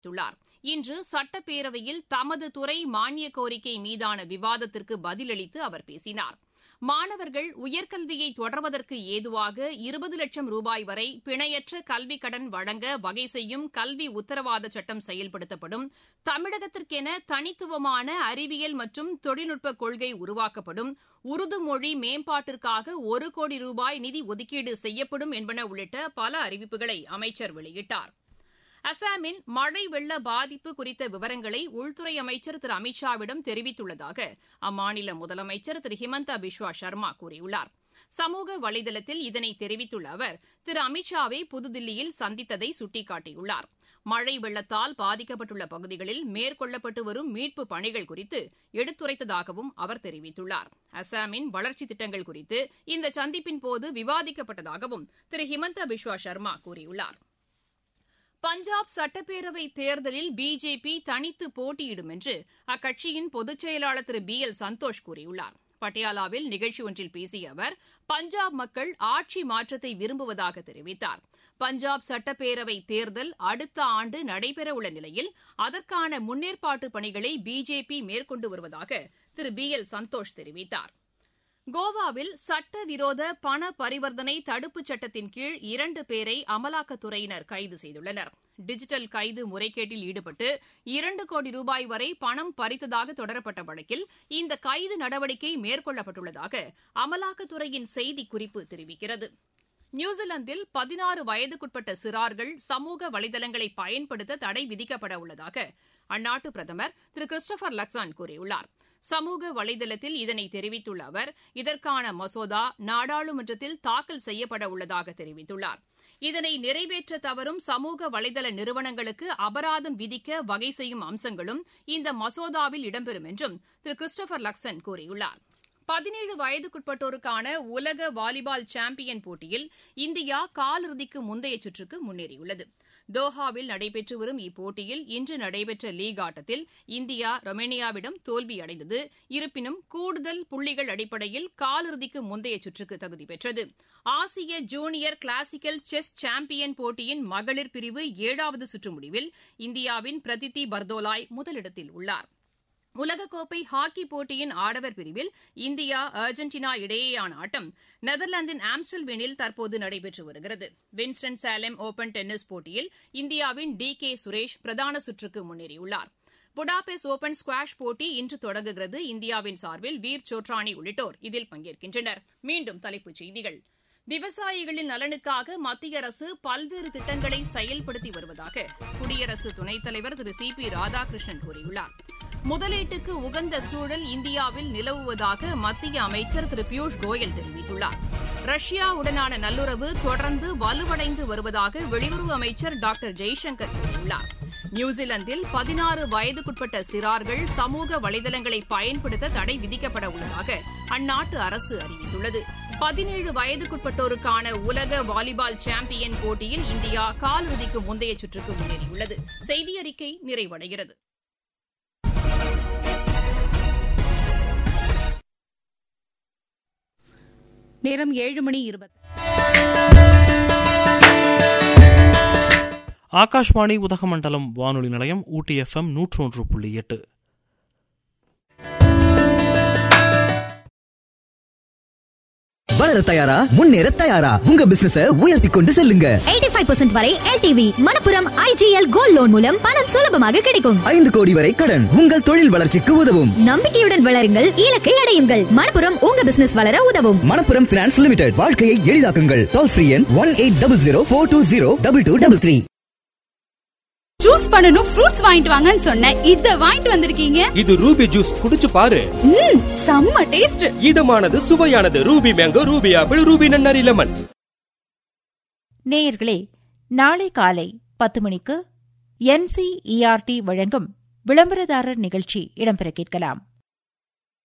தெரிவித்துள்ளார் இன்று சட்டப்பேரவையில் தமது துறை மானிய கோரிக்கை மீதான விவாதத்திற்கு பதிலளித்து அவர் பேசினார் மாணவர்கள் உயர்கல்வியை தொடர்வதற்கு ஏதுவாக இருபது லட்சம் ரூபாய் வரை பிணையற்ற கல்விக் கடன் வழங்க வகை செய்யும் கல்வி உத்தரவாத சட்டம் செயல்படுத்தப்படும் தமிழகத்திற்கென தனித்துவமான அறிவியல் மற்றும் தொழில்நுட்ப கொள்கை உருவாக்கப்படும் உருது மொழி மேம்பாட்டிற்காக ஒரு கோடி ரூபாய் நிதி ஒதுக்கீடு செய்யப்படும் என்பன உள்ளிட்ட பல அறிவிப்புகளை அமைச்சர் வெளியிட்டார் அசாமின் மழை வெள்ள பாதிப்பு குறித்த விவரங்களை உள்துறை அமைச்சர் திரு அமித்ஷாவிடம் தெரிவித்துள்ளதாக அம்மாநில முதலமைச்சர் திரு ஹிமந்தா பிஸ்வா சர்மா கூறியுள்ளார் சமூக வலைதளத்தில் இதனை தெரிவித்துள்ள அவர் திரு அமித்ஷாவை புதுதில்லியில் சந்தித்ததை சுட்டிக்காட்டியுள்ளார் மழை வெள்ளத்தால் பாதிக்கப்பட்டுள்ள பகுதிகளில் மேற்கொள்ளப்பட்டு வரும் மீட்பு பணிகள் குறித்து எடுத்துரைத்ததாகவும் அவர் தெரிவித்துள்ளார் அசாமின் வளர்ச்சித் திட்டங்கள் குறித்து இந்த சந்திப்பின் போது விவாதிக்கப்பட்டதாகவும் திரு ஹிமந்தா பிஸ்வா சர்மா கூறியுள்ளார் பஞ்சாப் சட்டப்பேரவை தேர்தலில் பிஜேபி தனித்து போட்டியிடும் என்று அக்கட்சியின் பொதுச் செயலாளர் திரு பி எல் சந்தோஷ் கூறியுள்ளார் பட்டியாலாவில் நிகழ்ச்சி ஒன்றில் பேசிய அவர் பஞ்சாப் மக்கள் ஆட்சி மாற்றத்தை விரும்புவதாக தெரிவித்தார் பஞ்சாப் சட்டப்பேரவை தேர்தல் அடுத்த ஆண்டு நடைபெறவுள்ள நிலையில் அதற்கான முன்னேற்பாட்டு பணிகளை பிஜேபி மேற்கொண்டு வருவதாக திரு பி எல் சந்தோஷ் தெரிவித்தார் கோவாவில் சட்டவிரோத பண பரிவர்த்தனை தடுப்புச் சட்டத்தின் கீழ் இரண்டு பேரை அமலாக்கத்துறையினர் கைது செய்துள்ளனர் டிஜிட்டல் கைது முறைகேட்டில் ஈடுபட்டு இரண்டு கோடி ரூபாய் வரை பணம் பறித்ததாக தொடரப்பட்ட வழக்கில் இந்த கைது நடவடிக்கை மேற்கொள்ளப்பட்டுள்ளதாக அமலாக்கத்துறையின் செய்திக்குறிப்பு தெரிவிக்கிறது நியூசிலாந்தில் பதினாறு வயதுக்குட்பட்ட சிறார்கள் சமூக வலைதளங்களை பயன்படுத்த தடை விதிக்கப்பட உள்ளதாக அந்நாட்டு பிரதமர் திரு கிறிஸ்டோபர் லக்சான் கூறியுள்ளார் சமூக வலைதளத்தில் இதனை தெரிவித்துள்ள அவர் இதற்கான மசோதா நாடாளுமன்றத்தில் தாக்கல் செய்யப்பட உள்ளதாக தெரிவித்துள்ளார் இதனை நிறைவேற்ற தவறும் சமூக வலைதள நிறுவனங்களுக்கு அபராதம் விதிக்க வகை செய்யும் அம்சங்களும் இந்த மசோதாவில் இடம்பெறும் என்றும் திரு கிறிஸ்டோபர் லக்சன் கூறியுள்ளார் பதினேழு வயதுக்குட்பட்டோருக்கான உலக வாலிபால் சாம்பியன் போட்டியில் இந்தியா காலிறுதிக்கு முந்தைய சுற்றுக்கு முன்னேறியுள்ளது தோஹாவில் நடைபெற்று வரும் இப்போட்டியில் இன்று நடைபெற்ற லீக் ஆட்டத்தில் இந்தியா ரொமேனியாவிடம் தோல்வியடைந்தது இருப்பினும் கூடுதல் புள்ளிகள் அடிப்படையில் காலிறுதிக்கு முந்தைய சுற்றுக்கு தகுதி பெற்றது ஆசிய ஜூனியர் கிளாசிக்கல் செஸ் சாம்பியன் போட்டியின் மகளிர் பிரிவு ஏழாவது சுற்று முடிவில் இந்தியாவின் பிரதித்தி பர்தோலாய் முதலிடத்தில் உள்ளார் உலகக்கோப்பை ஹாக்கி போட்டியின் ஆடவர் பிரிவில் இந்தியா அர்ஜென்டினா இடையேயான ஆட்டம் நெதர்லாந்தின் ஆம்ஸ்டல்வேனில் தற்போது நடைபெற்று வருகிறது வின்ஸ்டன் சாலேம் ஓபன் டென்னிஸ் போட்டியில் இந்தியாவின் டி கே சுரேஷ் பிரதான சுற்றுக்கு முன்னேறியுள்ளார் புடாபெஸ்ட் ஓபன் ஸ்குவாஷ் போட்டி இன்று தொடங்குகிறது இந்தியாவின் சார்பில் வீர் சோட்ரானி உள்ளிட்டோர் இதில் பங்கேற்கின்றனர் மீண்டும் தலைப்புச் செய்திகள் விவசாயிகளின் நலனுக்காக மத்திய அரசு பல்வேறு திட்டங்களை செயல்படுத்தி வருவதாக குடியரசு துணைத் தலைவர் திரு சி பி ராதாகிருஷ்ணன் கூறியுள்ளார் முதலீட்டுக்கு உகந்த சூழல் இந்தியாவில் நிலவுவதாக மத்திய அமைச்சர் திரு பியூஷ் கோயல் தெரிவித்துள்ளார் ரஷ்யாவுடனான நல்லுறவு தொடர்ந்து வலுவடைந்து வருவதாக வெளியுறவு அமைச்சர் டாக்டர் ஜெய்சங்கர் கூறியுள்ளார் நியூசிலாந்தில் பதினாறு வயதுக்குட்பட்ட சிறார்கள் சமூக வலைதளங்களை பயன்படுத்த தடை விதிக்கப்பட உள்ளதாக அந்நாட்டு அரசு அறிவித்துள்ளது பதினேழு வயதுக்குட்பட்டோருக்கான உலக வாலிபால் சாம்பியன் போட்டியில் இந்தியா காலிறுதிக்கு முந்தைய சுற்றுக்கு முன்னேறியுள்ளது செய்தி அறிக்கை நிறைவடைகிறது நேரம் ஏழு மணி இருபது ஆகாஷ்வாணி உதகமண்டலம் வானொலி நிலையம் ஊட்டி எஃப்எம் நூற்று ஒன்று புள்ளி எட்டு வளர தயாரா முன்னேற தயாரா உங்க பிசினஸ உயர்த்தி கொண்டு செல்லுங்க 85% வரை LTV Manappuram IGL gold loan மூலம் பணம் சுலபமாக கிடைக்கும் ஐந்து கோடி வரை கடன் உங்கள் தொழில் வளர்ச்சிக்கு உதவும் நம்பிக்கையுடன் வளருங்கள் இலக்கை அடையுங்கள் மணப்புரம் உங்க பிசினஸ் வளர உதவும் மணப்புரம் பினான்ஸ் லிமிடெட் வாழ்க்கையை எளிதாக்குங்கள் டோல் ஃப்ரீ எண் one eight double zero four two zero double two double three juice பண்ணனும் ஃப்ரூட்ஸ் வாங்கிட்டு வாங்கன்னு சொன்னேன் இத வாங்கிட்டு வந்திருக்கீங்க இது ரூபி ஜூஸ் குடிச்சு பாரு ம் செம்ம டேஸ்ட் இதமானது சுவையானது Ruby mango Ruby apple Ruby நன்னாரி லெமன் நேயர்களே நாளை காலை பத்து மணிக்கு என்சிஇஆர்டி வழங்கும் விளம்பரதாரர் நிகழ்ச்சி இடம்பெற கேட்கலாம்